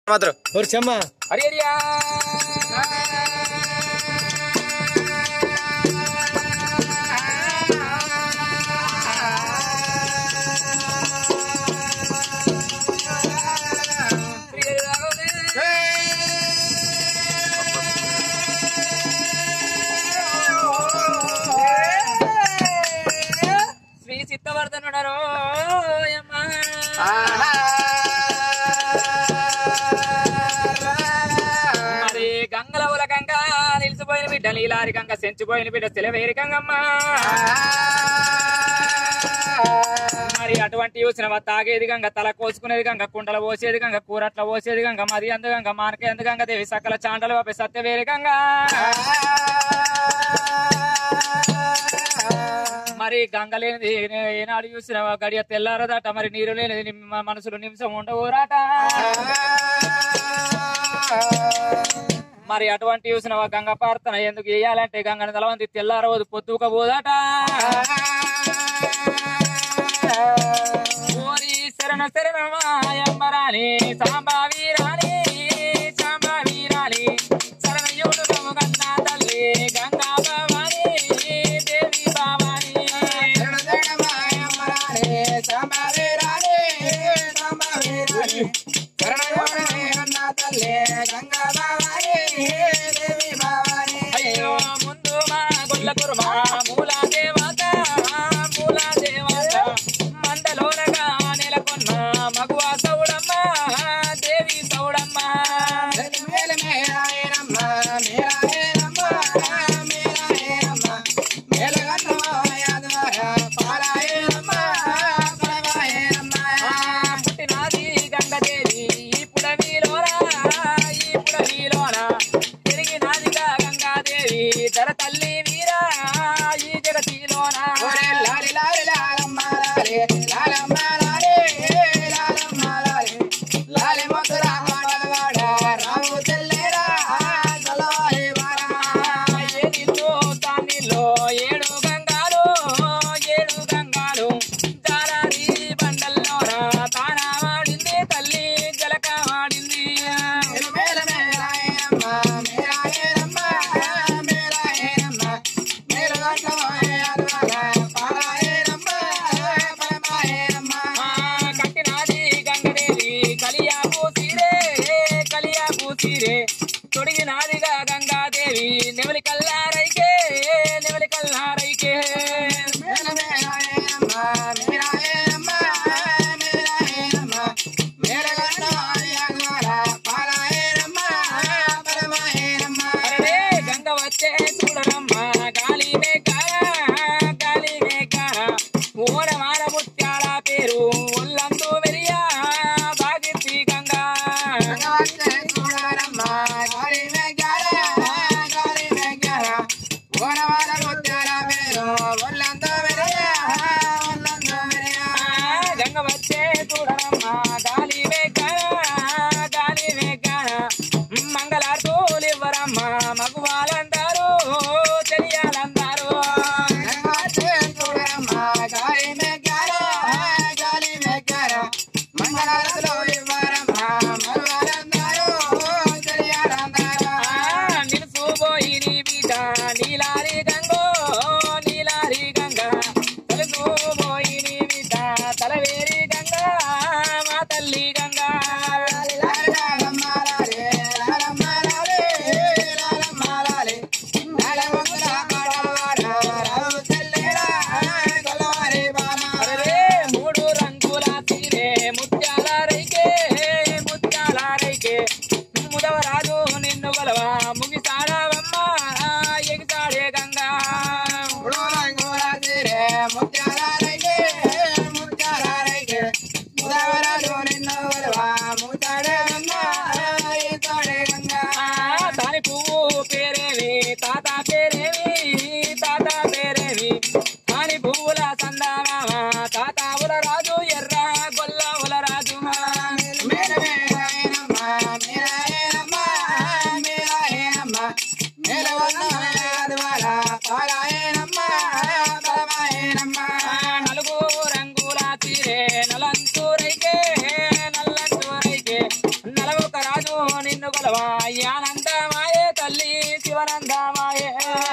మాత్రం ஒரு செம்மா హరి హరియా శ్రీ చిత్తవర్ధనుడరో మరి గంగల ఉల గంగ నిలిచిపోయిన బిడ్డ నీలారి గంగ సెంచిపోయిన బిడ్డ సెలవేరి గంగమ్మ మరి అటువంటి చూసిన తాగేది గంగ తల కోసుకునేది గంగ కుండల పోసేది గంగ కూరట్ల పోసేది గంగ మరి అందు గంగ మానకే అందు గంగ దేవి సకల చాండలు వాపే సత్యవేరి గంగ మరి గంగ లేనిది ఏనాడు చూసిన గడియ తెల్లారదట మరి నీరు లేనిది నిమ్మ మనసులో నిమిషం ఉండవురాట మరి అటువంటి చూసిన గంగ ప్రార్థన ఎందుకు చేయాలంటే గంగని తలవంతి తెల్లారవద్దు పొద్దుక పోదట ఓరి శరణ శరణమాయంబరాని సాంబావి రాణి సాంబావి రాణి శరణయుడు గంగా తల్లి గంగా భవాని దేవి భవాని అయ్యో ముందు మా గుల్ల కుర్మా మూల దేవత మూల దేవత మండలోనగా నెలకొన్న మగువ సౌడమ్మ దేవి సౌడమ్మ పుట్టినాది గంగదేవి ఈ పుడవిలోరా ఈ పుడవిలోరా తిరిగినాదిగా గంగాదేవి ధర తల్లి వీరా ఈ జగతిలోనా ఏనిలో తానిలో ఏడు గంగాలు ఏడు గంగాలు జారారి బండల్లోన తాన వాడింది తల్లి జలక వాడింది ఆ, కట్టినాది గంగదేవి కలియా పూసిరే కలియా పూసిరే తొడిగినాదిగా గంగాదేవి నెమలి కల్లారైకే నెమలి కల్లారైకే అరే గంగ వచ్చే చూడరమ్మ గాలి మేఘాల గాలి మేఘాల ఓడ మార ముత్యాల పేరు ఒల్లందు వెరియా బాగిత్తి గంగా గంగ వచ్చే చూడరమ్మ గాలి మేఘాల గాలి మేఘాల మంగళార్తులు ఇవ్వరమ్మ మగవాలంటారు తెలియాలంటారు మంగళారతిలో ఇవ్వరమ్మా మరువారందరూ రాజు నిన్ను కొలవా ఆనందమాయే తల్లి శివనందమాయే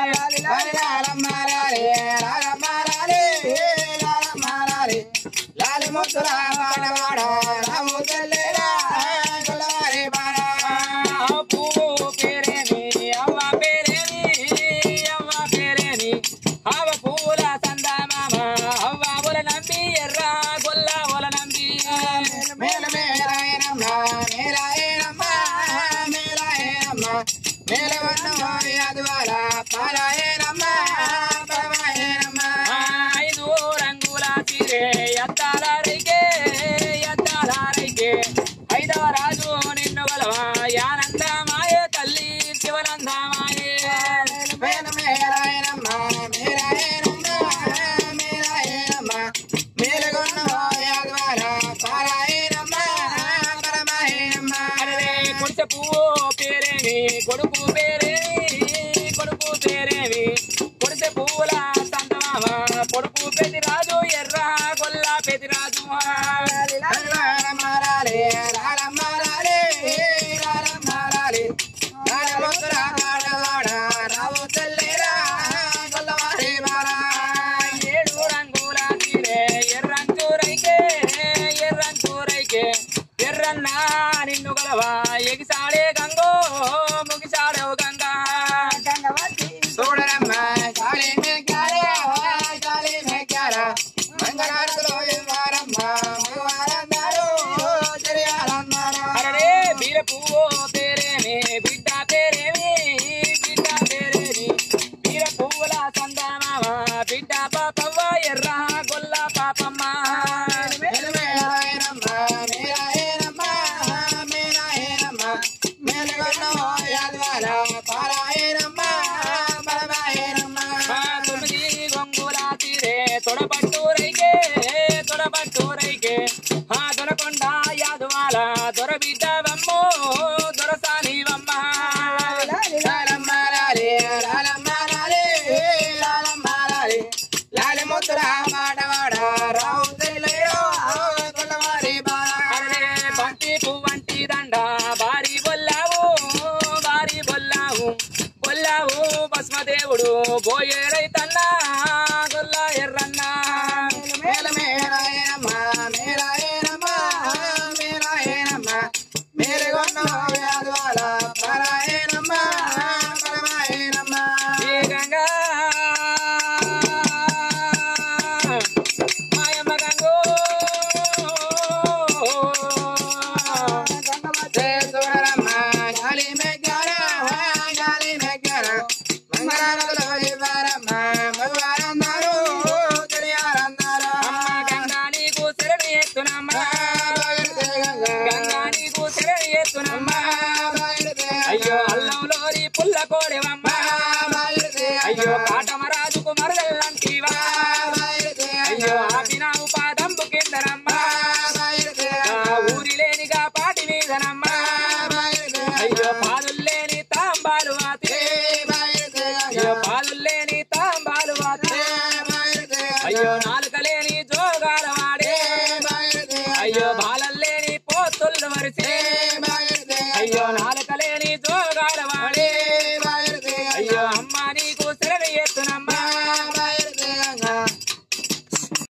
పువ్వు పేరేమి అవ్వ పేరేమి అవ్వ పేరేమి అవ్వ పూల సందమామ అవ్వ ఒల నంబి ఎర్ర గొల్ల ఒల నంబి ఐదు రంగుల చీరే ఎత్తాల రైకే ఎత్తాల రైకే ఐదవ రాజు నిన్ను గలవా ఆనందమాయే తల్లి శివనందమాయే అరే కొడుచ పువ్వు పేరేమి కొడుకు పేరేమి కొడుకు పేరేమి కొడిసె పువ్వుల సంతమామ కొడుకు పెదిరాజు ఎర్ర గొల్ల పెదిరాజు ఏడు రంగుల తీరే ఎర్రంచూరైకే ఎర్రంచూరైకే ఎర్రన్న నిన్ను గలవా ఎగిసాడే గంగో ముగిసాడవు గంగా చూడరమ్మ కాళీ మే క్యారా కాళీ మే క్యారా మంగళారతులు ఇవ్వారమ్మ మగవారందరూ తెలియాలన్నారు అరే బీర పువ్వు పేరేమి బిడ్డ పేరేమి బిడ్డ పేరేమి బీర పువ్వుల సందమామ బిడ్డ పాపవ్వ ఎర్ర గొల్ల పాపమ్మ మేలమేలైనమ్మ మేలైనమ్మ మేలైనమ్మ మేలగొన్నో యాద్వాల పారాయణమ్మ బలమాయనమ్మ ఆ తొమ్మిది గొంగుల తీరే తొడపట్టు రైకే తొడపట్టు రైకే ఆ దొరకొండ యాదువాల దొర బిడ్డ వమ్మో దొరసాని వమ్మ లాలమ్మ లాలే లాలమ్మ లాలే లాలమ్మ లాలే లాలే ముద్దుల మాటవాడ రావు తెలియో కొల్లవారి బాల అరే బంతి పువ్వంటి దండ బారి బొల్లావు బారి బొల్లావు బొల్లావు భస్మదేవుడు బోయే రైతన్నా గొల్ల ఎర్రన్నా మేలమేలైనమ్మ మేలైనమ్మ మేలైనమ్మ మేలగొన్నో